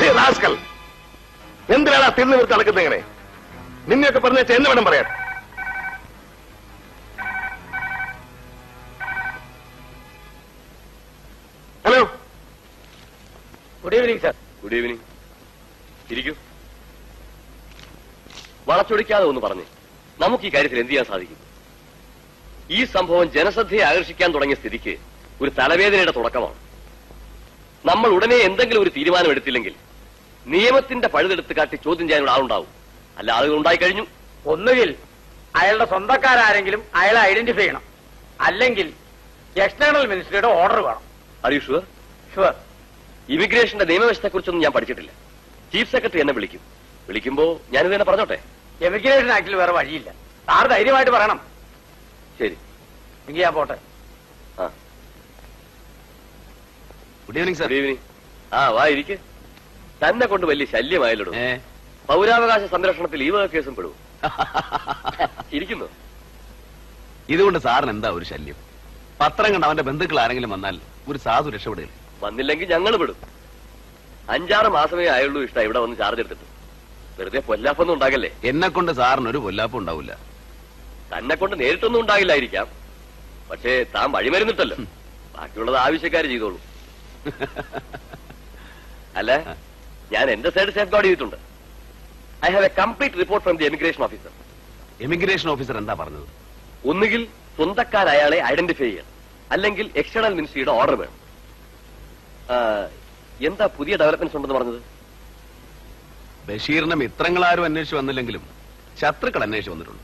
rascal എന്തിനാണ് ആ തിന്നു നിർത്തി നടക്കുന്നത് ഇങ്ങനെ നിന്നെയൊക്കെ പറഞ്ഞ എന്ന് വേണം പറയാൻ hello good evening sir good evening ഇരിക്കൂ വളച്ചൊടിക്കാതെ ഒന്ന് പറഞ്ഞ് നമുക്ക് ഈ കാര്യത്തിൽ എന്ത് ചെയ്യാൻ സാധിക്കും ഈ സംഭവം ജനശ്രദ്ധയെ ആകർഷിക്കാൻ തുടങ്ങിയ സ്ഥിതിക്ക് ഒരു തലവേദനയുടെ തുടക്കമാണ് നമ്മൾ ഉടനെ എന്തെങ്കിലും ഒരു തീരുമാനം എടുത്തില്ലെങ്കിൽ നിയമത്തിന്റെ പഴുതെടുത്ത് കാട്ടി ചോദ്യം ചെയ്യാൻ ഇവിടെ ആളുണ്ടാവും അല്ല ആളുകൾ ഉണ്ടായി കഴിഞ്ഞു ഒന്നുകിൽ അയാളുടെ സ്വന്തക്കാരാരെങ്കിലും അയാളെ ഐഡന്റിഫൈ ചെയ്യണം അല്ലെങ്കിൽ എക്സ്റ്റേണൽ മിനിസ്ട്രിയുടെ ഓർഡർ വേണം അറിയൂ ഷുവർ ഷുവർ ഇമിഗ്രേഷന്റെ നിയമവ്യവസ്ഥയെക്കുറിച്ചൊന്നും ഞാൻ പഠിച്ചിട്ടില്ല ചീഫ് സെക്രട്ടറി എന്നെ വിളിക്കും വിളിക്കുമ്പോ ഞാനിത് തന്നെ പറഞ്ഞോട്ടെ എമിഗ്രേഷൻ ആക്ടിൽ വേറെ വഴിയില്ല സാർ ധൈര്യമായിട്ട് പറയണം ശരി എങ്കിൽ ഞാൻ പോട്ടെ ആ good evening sir good evening ആ വാ ഇരിക്ക് തന്നെ കൊണ്ട് വലിയ ശല്യമായല്ലോ ഏ പൗരാവകാശ സംരക്ഷണത്തിൽ ഈ വക കേസും പെടും ഇരിക്കുന്നു ഇതുകൊണ്ട് സാറിന് എന്താ ഒരു ശല്യം പത്രം കണ്ട അവന്റെ ബന്ധുക്കൾ ആരെങ്കിലും വന്നാൽ ഒരു സാധു രക്ഷപ്പെടുകയില്ല വന്നില്ലെങ്കിൽ ഞങ്ങൾ പെടും അഞ്ചാറ് മാസമേ ആയുള്ളൂ ഇഷ്ട ഇവിടെ വന്ന് ചാർജ് എടുത്തിട്ട് വെറുതെ പൊല്ലാപ്പൊന്നും ഉണ്ടാകല്ലേ എന്നെ കൊണ്ട് സാറിന് ഒരു കൊല്ലാപ്പം ഉണ്ടാവില്ല തന്നെ കൊണ്ട് നേരിട്ടൊന്നും ഉണ്ടാകില്ലായിരിക്കാം പക്ഷേ താൻ വഴിമരുന്നിട്ടല്ലോ ബാക്കിയുള്ളത് ആവശ്യക്കാർ ചെയ്തോളൂ അല്ല ഞാൻ എന്റെ സൈഡ് സേഫ് ഗാർഡ് ചെയ്തിട്ടുണ്ട് I have a complete report from the emigration officer emigration officer എന്താ പറഞ്ഞത് ഒന്നുകിൽ സ്വന്തക്കാർ അയാളെ ഐഡന്റിഫൈ ചെയ്യണം അല്ലെങ്കിൽ എക്സ്റ്റേണൽ മിനിസ്ട്രിയുടെ ഓർഡർ വേണം ആ, എന്താ പുതിയ ഡെവലപ്മെന്റ്സ് ഉണ്ടെന്ന് പറഞ്ഞത് ബഷീറിനെ മിത്രങ്ങളാരും അന്വേഷിച്ച് വന്നില്ലെങ്കിലും ശത്രുക്കൾ അന്വേഷിച്ച് വന്നിട്ടുണ്ട്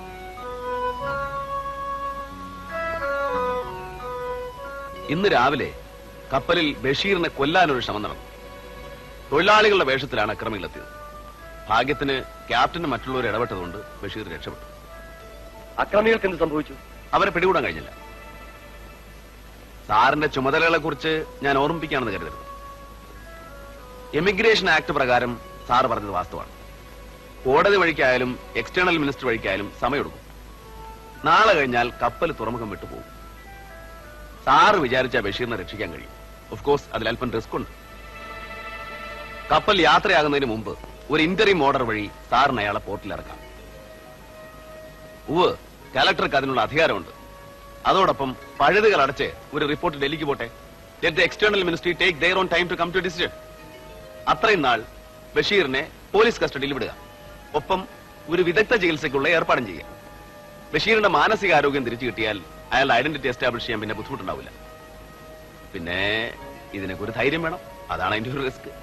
ഇന്ന് രാവിലെ കപ്പലിൽ ബഷീറിനെ കൊല്ലാനൊരു ശ്രമം നടന്നു തൊഴിലാളികളുടെ വേഷത്തിലാണ് അക്രമികളെത്തിയത് ഭാഗ്യത്തിന് ക്യാപ്റ്റന് മറ്റുള്ളവർ ഇടപെട്ടതുകൊണ്ട് ബഷീർ രക്ഷപ്പെട്ടു അക്രമികൾക്ക് എന്ത് സംഭവിച്ചു അവരെ പിടികൂടാൻ കഴിഞ്ഞില്ല സാറിന്റെ ചുമതലകളെ കുറിച്ച് ഞാൻ ഓർമ്മിപ്പിക്കുകയാണെന്ന് കരുതരുത് എമിഗ്രേഷൻ ആക്ട് പ്രകാരം സാർ പറഞ്ഞത് വാസ്തവമാണ് കോടതി വഴിക്കായാലും എക്സ്റ്റേണൽ മിനിസ്റ്റർ വഴിക്കായാലും സമയമെടുക്കും നാളെ കഴിഞ്ഞാൽ കപ്പൽ തുറമുഖം വിട്ടുപോകും സാറ് വിചാരിച്ച ബഷീറിനെ രക്ഷിക്കാൻ കഴിയും ഓഫ് കോഴ്സ് അതിൽ അല്പം റിസ്ക് ഉണ്ട് കപ്പൽ യാത്രയാകുന്നതിന് മുമ്പ് ഒരു ഇന്റർവ്യൂ ഓർഡർ വഴി സാറിന് അയാളെ പോർട്ടിൽ ഇറക്കാം ഉവ് കലക്ടർക്ക് അതിനുള്ള അധികാരമുണ്ട് അതോടൊപ്പം പഴുതുകൾ അടച്ച് ഒരു റിപ്പോർട്ട് ഡൽഹിക്ക് പോട്ടെ let the external ministry take their own time to come to decision അത്രയും നാൾ ബഷീറിനെ പോലീസ് കസ്റ്റഡിയിൽ വിടുക ഒപ്പം ഒരു വിദഗ്ധ ചികിത്സയ്ക്കുള്ള ഏർപ്പാടും ചെയ്യുക ബഷീറിന്റെ മാനസികാരോഗ്യം തിരിച്ചു കിട്ടിയാൽ അയാളുടെ ഐഡന്റിറ്റി എസ്റ്റാബ്ലിഷ് ചെയ്യാൻ പിന്നെ ബുദ്ധിമുട്ടുണ്ടാവില്ല പിന്നെ ഇതിനൊക്കെ ഒരു ധൈര്യം വേണം അതാണ് അതിന്റെ ഒരു റിസ്ക്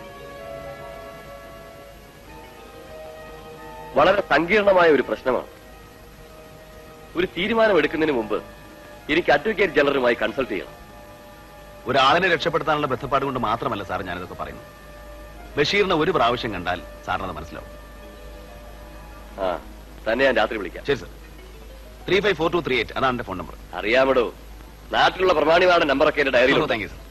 വളരെ സങ്കീർണമായ ഒരു പ്രശ്നമാണ് ഒരു തീരുമാനം എടുക്കുന്നതിന് മുമ്പ് എനിക്ക് അഡ്വക്കേറ്റ് ജനറലുമായി കൺസൾട്ട് ചെയ്യണം ഒരാളിനെ രക്ഷപ്പെടുത്താനുള്ള ബന്ധപ്പാട് കൊണ്ട് മാത്രമല്ല സാർ ഞാനിതൊക്കെ പറയുന്നത് ബഷീറിനെ ഒരു പ്രാവശ്യം കണ്ടാൽ സാറിനത് മനസ്സിലാവും ആ തന്നെ ഞാൻ രാത്രി വിളിക്കാം ശരി sir three five four two three eight അതാണ് എന്റെ ഫോൺ നമ്പർ അറിയാമടോ നാട്ടിലുള്ള പ്രമാണിമാരുടെ നമ്പറൊക്കെ എന്റെ ഡയറിയിൽ താങ്ക് യു സർ